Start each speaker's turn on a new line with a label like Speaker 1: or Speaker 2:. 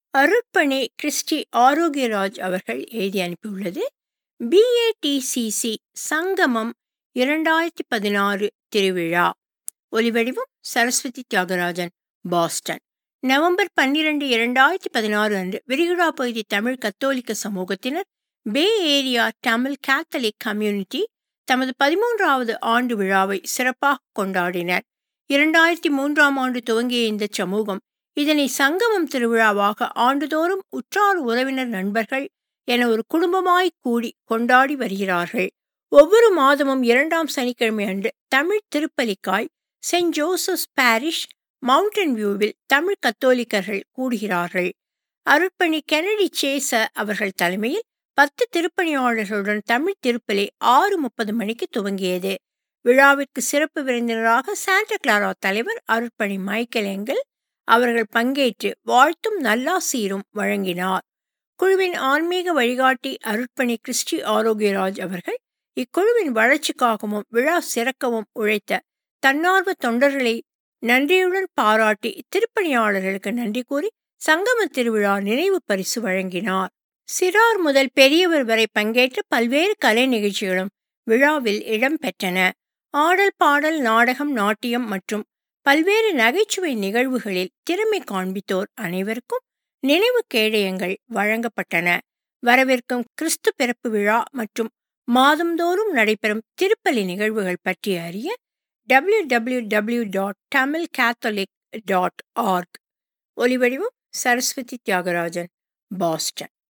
Speaker 1: அருட்பணி Christie Arokiyaraj அவர்கள் எழுதி அனுப்பியுள்ளது பிஏடிசிசி சங்கமம் இரண்டாயிரத்தி பதினாறு திருவிழா ஒலிவடிவம் சரஸ்வதி தியாகராஜன் பாஸ்டன் நவம்பர் பன்னிரண்டு இரண்டாயிரத்தி பதினாறு அன்று விரிகுடா பகுதி தமிழ் கத்தோலிக்க சமூகத்தினர் bay area Tamil Catholic community தமது பதிமூன்றாவது ஆண்டு விழாவை சிறப்பாக கொண்டாடினர் இரண்டாயிரத்தி மூன்றாம் ஆண்டு துவங்கிய இந்த சமூகம் இதனை சங்கமம் திருவிழாவாக ஆண்டுதோறும் உற்றார் உறவினர் நண்பர்கள் என ஒரு குடும்பமாய் கூடி கொண்டாடி வருகிறார்கள் ஒவ்வொரு மாதமும் இரண்டாம் சனிக்கிழமை அன்று தமிழ் திருப்பலிக்காய் செயின்ட் ஜோசப்ஸ் பாரிஷ் மவுண்டன் வியூவில் தமிழ் கத்தோலிக்கர்கள் கூடுகிறார்கள் அருட்பணி கெனடி சேச அவர்கள் தலைமையில் பத்து திருப்பணியாளர்களுடன் தமிழ் திருப்பலி ஆறு முப்பது மணிக்கு துவங்கியது விழாவிற்கு சிறப்பு விருந்தினராக சாண்டா கிளாரா தலைவர் அருட்பணி மைக்கேல் எங்கல் அவர்கள் பங்கேற்று வாழ்த்தும் நல்லாசீரும் வழங்கினார் குழுவின் ஆன்மீக வழிகாட்டி அருட்பணி கிறிஸ்டி ஆரோக்கியராஜ் அவர்கள் இக்குழுவின் வளர்ச்சிக்காகவும் விழா சிறக்கவும் உழைத்த தன்னார்வ தொண்டர்களை நன்றியுடன் பாராட்டி திருப்பணியாளர்களுக்கு நன்றி கூறி சங்கம திருவிழா நினைவு பரிசு வழங்கினார் சிறார் முதல் பெரியவர் வரை பங்கேற்ற பல்வேறு கலை நிகழ்ச்சிகளும் விழாவில் இடம்பெற்றன ஆடல் பாடல் நாடகம் நாட்டியம் மற்றும் பல்வேறு நகைச்சுவை நிகழ்வுகளில் திறமை காண்பித்தோர் அனைவருக்கும் நினைவு கேடயங்கள் வழங்கப்பட்டன வரவிருக்கும் கிறிஸ்து பிறப்பு விழா மற்றும் மாதந்தோறும் நடைபெறும் திருப்பலி நிகழ்வுகள் பற்றி அறிய W W W dot Tamil Catholic dot org ஒலிவடிவம் சரஸ்வதி தியாகராஜன் பாஸ்டன்